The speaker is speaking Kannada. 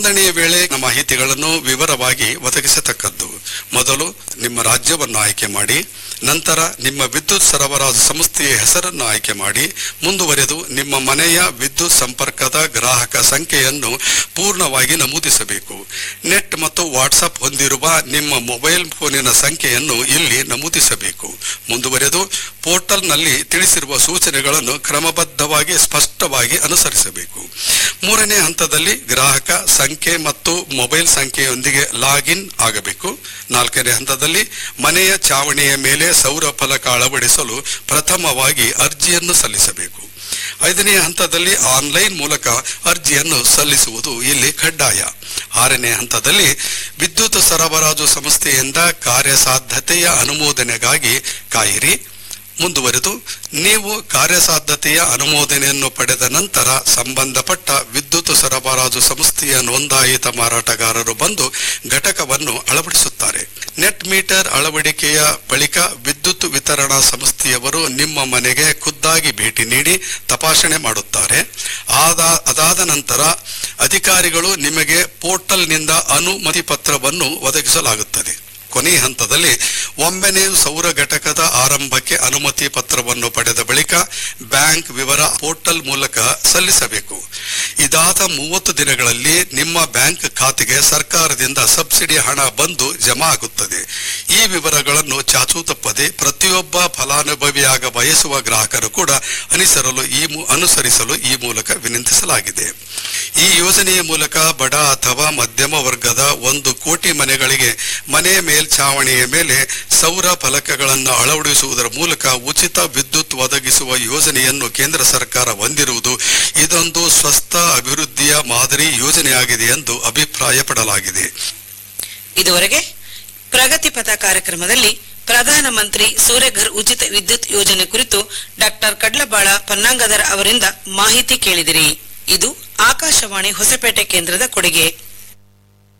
ನೋಂದಣಿಯ ವೇಳೆ ನಮ್ಮ ಮಾಹಿತಿಗಳನ್ನು ವಿವರವಾಗಿ ಒದಗಿಸತಕ್ಕದ್ದು ಮೊದಲು ನಿಮ್ಮ ರಾಜ್ಯವನ್ನು ಆಯ್ಕೆ ಮಾಡಿ ನಂತರ ನಿಮ್ಮ ವಿದ್ಯುತ್ ಸರಬರಾಜು ಸಂಸ್ಥೆಯ ಹೆಸರನ್ನು ಆಯ್ಕೆ ಮಾಡಿ ಮುಂದುವರೆದು ನಿಮ್ಮ ಮನೆಯ ವಿದ್ಯುತ್ ಸಂಪರ್ಕದ ಗ್ರಾಹಕ ಸಂಖ್ಯೆಯನ್ನು ಪೂರ್ಣವಾಗಿ ನಮೂದಿಸಬೇಕು ನೆಟ್ ಮತ್ತು ವಾಟ್ಸಪ್ ಹೊಂದಿರುವ ನಿಮ್ಮ ಮೊಬೈಲ್ ಫೋನಿನ ಸಂಖ್ಯೆಯನ್ನು ಇಲ್ಲಿ ನಮೂದಿಸಬೇಕು ಮುಂದುವರೆದು ಪೋರ್ಟಲ್ನಲ್ಲಿ ತಿಳಿಸಿರುವ ಸೂಚನೆಗಳನ್ನು ಕ್ರಮಬದ್ಧವಾಗಿ ಸ್ಪಷ್ಟವಾಗಿ ಅನುಸರಿಸಬೇಕು ಮೂರನೇ ಹಂತದಲ್ಲಿ ಗ್ರಾಹಕ ಸಂಖ್ಯೆ ಮತ್ತು ಮೊಬೈಲ್ ಸಂಖ್ಯೆಯೊಂದಿಗೆ ಲಾಗಿನ್ ಆಗಬೇಕು ನಾಲ್ಕನೇ ಹಂತದಲ್ಲಿ ಮನೆಯ ಚಾವಣಿಯ ಮೇಲೆ ಸೌರ ಫಲಕ ಅಳವಡಿಸಲು ಪ್ರಥಮವಾಗಿ ಅರ್ಜಿಯನ್ನು ಸಲ್ಲಿಸಬೇಕು ಐದನೇ ಹಂತದಲ್ಲಿ ಆನ್ಲೈನ್ ಮೂಲಕ ಅರ್ಜಿಯನ್ನು ಸಲ್ಲಿಸುವುದು ಇಲ್ಲಿ ಕಡ್ಡಾಯ ಆರನೇ ಹಂತದಲ್ಲಿ ವಿದ್ಯುತ್ ಸರಬರಾಜು ಸಂಸ್ಥೆಯಿಂದ ಕಾರ್ಯಸಾಧ್ಯತೆಯ ಅನುಮೋದನೆಗಾಗಿ ಕಾಯಿರಿ ಮುಂದುವರೆದು ನೀವು ಕಾರ್ಯಸಾಧ್ಯತೆಯ ಅನುಮೋದನೆಯನ್ನು ಪಡೆದ ನಂತರ ಸಂಬಂಧಪಟ್ಟ ವಿದ್ಯುತ್ ಸರಬರಾಜು ಸಂಸ್ಥೆಯ ನೋಂದಾಯಿತ ಮಾರಾಟಗಾರರು ಬಂದು ಘಟಕವನ್ನು ಅಳವಡಿಸುತ್ತಾರೆ ನೆಟ್ ಮೀಟರ್ ಅಳವಡಿಕೆಯ ಬಳಿಕ ವಿದ್ಯುತ್ ವಿತರಣಾ ಸಂಸ್ಥೆಯವರು ನಿಮ್ಮ ಮನೆಗೆ ಖುದ್ದಾಗಿ ಭೇಟಿ ನೀಡಿ ತಪಾಸಣೆ ಮಾಡುತ್ತಾರೆ ಆದ ಅದಾದ ನಂತರ ಅಧಿಕಾರಿಗಳು ನಿಮಗೆ ಪೋರ್ಟಲ್ನಿಂದ ಅನುಮತಿ ಪತ್ರವನ್ನು ಒದಗಿಸಲಾಗುತ್ತದೆ ಕೊನೆಯ ಹಂತದಲ್ಲಿ ಒಮ್ಮೆನೆ ಸೌರ ಘಟಕದ ಆರಂಭಕ್ಕೆ ಅನುಮತಿ ಪತ್ರವನ್ನು ಪಡೆದ ಬಳಿಕ ಬ್ಯಾಂಕ್ ವಿವರ ಪೋರ್ಟಲ್ ಮೂಲಕ ಸಲ್ಲಿಸಬೇಕು ಇದಾದ ಮೂವತ್ತು ದಿನಗಳಲ್ಲಿ ನಿಮ್ಮ ಬ್ಯಾಂಕ್ ಖಾತೆಗೆ ಸರ್ಕಾರದಿಂದ ಸಬ್ಸಿಡಿ ಹಣ ಬಂದು ಜಮಾ ಆಗುತ್ತದೆ ಈ ವಿವರಗಳನ್ನು ಚಾಚೂ ತಪ್ಪದೆ ಪ್ರತಿಯೊಬ್ಬ ಫಲಾನುಭವಿಯಾಗ ಬಯಸುವ ಗ್ರಾಹಕರು ಕೂಡ ಅನುಸರಲು ಈ ಮೂ- ಅನುಸರಿಸಲು ಈ ಮೂಲಕ ವಿನಂತಿಸಲಾಗಿದೆ ಈ ಯೋಜನೆಯ ಮೂಲಕ ಬಡ ಅಥವಾ ಮಧ್ಯಮ ವರ್ಗದ ಒಂದು ಕೋಟಿ ಮನೆಗಳಿಗೆ ಮನೆ ಮೇಲ್ಛಾವಣಿಯ ಮೇಲೆ ಸೌರ ಫಲಕಗಳನ್ನು ಅಳವಡಿಸುವುದರ ಮೂಲಕ ಉಚಿತ ವಿದ್ಯುತ್ ಒದಗಿಸುವ ಯೋಜನೆಯನ್ನು ಕೇಂದ್ರ ಸರ್ಕಾರ ಹೊಂದಿರುವುದು ಇದೊಂದು ಸ್ವಸ್ಥ ಅಭಿವೃದ್ಧಿಯ ಮಾದರಿ ಯೋಜನೆಯಾಗಿದೆ ಎಂದು ಅಭಿಪ್ರಾಯಪಡಲಾಗಿದೆ ಇದುವರೆಗೆ ಪ್ರಗತಿ ಪಥ ಕಾರ್ಯಕ್ರಮದಲ್ಲಿ ಪ್ರಧಾನಮಂತ್ರಿ ಸೂರ್ಯಘರ್ ಉಚಿತ ವಿದ್ಯುತ್ ಯೋಜನೆ ಕುರಿತು ಡಾಕ್ಟರ್ ಕಡ್ಲಬಾಳ ಪನ್ನಾಂಗದರ್ ಅವರಿಂದ ಮಾಹಿತಿ ಕೇಳಿದಿರಿ ಇದು ಆಕಾಶವಾಣಿ ಹೊಸಪೇಟೆ ಕೇಂದ್ರದ ಕೊಡುಗೆ